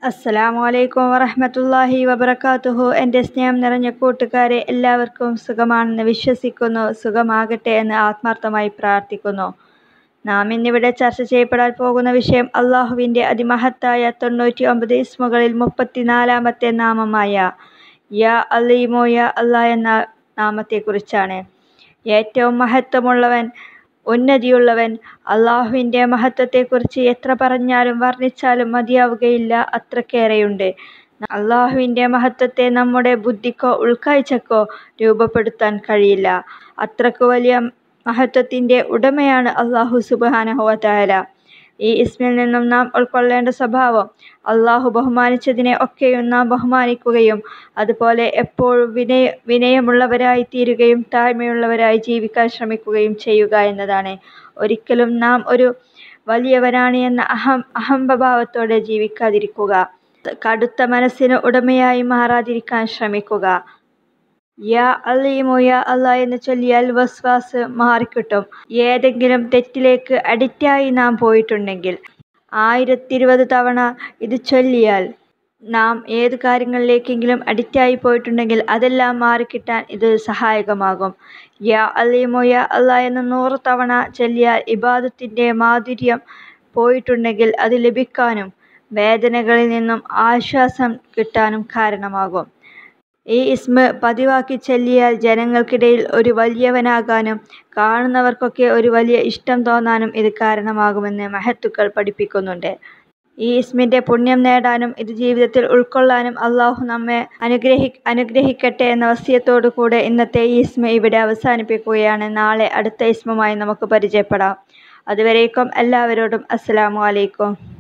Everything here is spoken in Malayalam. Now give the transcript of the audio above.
അസ്സലാമു അലൈക്കും വറഹ്മത്തുള്ളാഹി വബറകാതുഹു എൻ്റെ സ്നേഹം നിറഞ്ഞ കൂട്ടുകാരെ എല്ലാവർക്കും സുഖമാണെന്ന് വിശ്വസിക്കുന്നു സുഖമാകട്ടെ എന്ന് ആത്മാർത്ഥമായി പ്രാർത്ഥിക്കുന്നു നാം ഇന്നിവിടെ ചർച്ച ചെയ്യപ്പെടാൻ പോകുന്ന വിഷയം അള്ളാഹുവിൻ്റെ അതിമഹത്തായ തൊണ്ണൂറ്റി ഒമ്പത് ഇസ്മുകളിൽ മുപ്പത്തിനാലാമത്തെ നാമമായ യാ അലീമോ യാ അല്ലാ എന്ന നാമത്തെക്കുറിച്ചാണ് ഏറ്റവും മഹത്വമുള്ളവൻ ഉന്നതിയുള്ളവൻ അള്ളാഹുവിൻ്റെ മഹത്വത്തെക്കുറിച്ച് എത്ര പറഞ്ഞാലും വർണ്ണിച്ചാലും മതിയാവുകയില്ല അത്രക്കേറെയുണ്ട് അള്ളാഹുവിൻ്റെ മഹത്വത്തെ നമ്മുടെ ബുദ്ധിക്കോ ഉൾക്കാഴ്ചക്കോ രൂപപ്പെടുത്താൻ കഴിയില്ല അത്രക്കു വലിയ മഹത്വത്തിൻ്റെ ഉടമയാണ് അള്ളാഹു സുബ്ഹാനഹു വതആല ഈ ഇസ്മിൽ നിന്നും നാം ഉൾക്കൊള്ളേണ്ട സ്വഭാവം അള്ളാഹു ബഹുമാനിച്ചതിനെ ഒക്കെയും നാം ബഹുമാനിക്കുകയും അതുപോലെ എപ്പോഴും വിനയ വിനയമുള്ളവരായി തീരുകയും താഴ്മയുള്ളവരായി ജീവിക്കാൻ ശ്രമിക്കുകയും ചെയ്യുക എന്നതാണ് ഒരിക്കലും നാം ഒരു വലിയവനാണ് എന്ന അഹം അഹംഭാവത്തോടെ ജീവിക്കാതിരിക്കുക കടുത്ത മനസ്സിന് ഉടമയായി മാറാതിരിക്കാൻ ശ്രമിക്കുക യാ അലീമു യാ അല്ലാ എന്ന് ചൊല്ലിയാൽ വസ്വാസ് മാറിക്കിട്ടും ഏതെങ്കിലും തെറ്റിലേക്ക് അഡിക്റ്റായി നാം പോയിട്ടുണ്ടെങ്കിൽ ആയിരത്തിരുപത് തവണ ഇത് ചൊല്ലിയാൽ നാം ഏത് കാര്യങ്ങളിലേക്കെങ്കിലും അഡിക്റ്റായി പോയിട്ടുണ്ടെങ്കിൽ അതെല്ലാം മാറിക്കിട്ടാൻ ഇത് സഹായകമാകും യാ അലീമു യാ അല്ലാ എന്ന് നൂറ് തവണ ചൊല്ലിയാൽ ഇബാദത്തിൻ്റെ മാധുര്യം പോയിട്ടുണ്ടെങ്കിൽ അത് ലഭിക്കാനും വേദനകളിൽ നിന്നും ആശ്വാസം കിട്ടാനും കാരണമാകും ഈ ഇസ്മ പതിവാക്കി ചൊല്ലിയാൽ ജനങ്ങൾക്കിടയിൽ ഒരു വലിയവനാകാനും കാണുന്നവർക്കൊക്കെ ഒരു വലിയ ഇഷ്ടം തോന്നാനും ഇത് കാരണമാകുമെന്ന് മഹത്തുക്കൾ പഠിപ്പിക്കുന്നുണ്ട് ഈ ഇസ്മിൻ്റെ പുണ്യം നേടാനും ഇത് ജീവിതത്തിൽ ഉൾക്കൊള്ളാനും അള്ളാഹു നമ്മെ അനുഗ്രഹി അനുഗ്രഹിക്കട്ടെ എന്ന വസ്യത്തോടു കൂടെ ഇന്നത്തെ ഈ ഇസ്മ ഇവിടെ അവസാനിപ്പിക്കുകയാണ് നാളെ അടുത്ത ഇസ്മുമായി നമുക്ക് പരിചയപ്പെടാം അതുവരേക്കും എല്ലാവരോടും അസ്സലാമു അലൈക്കും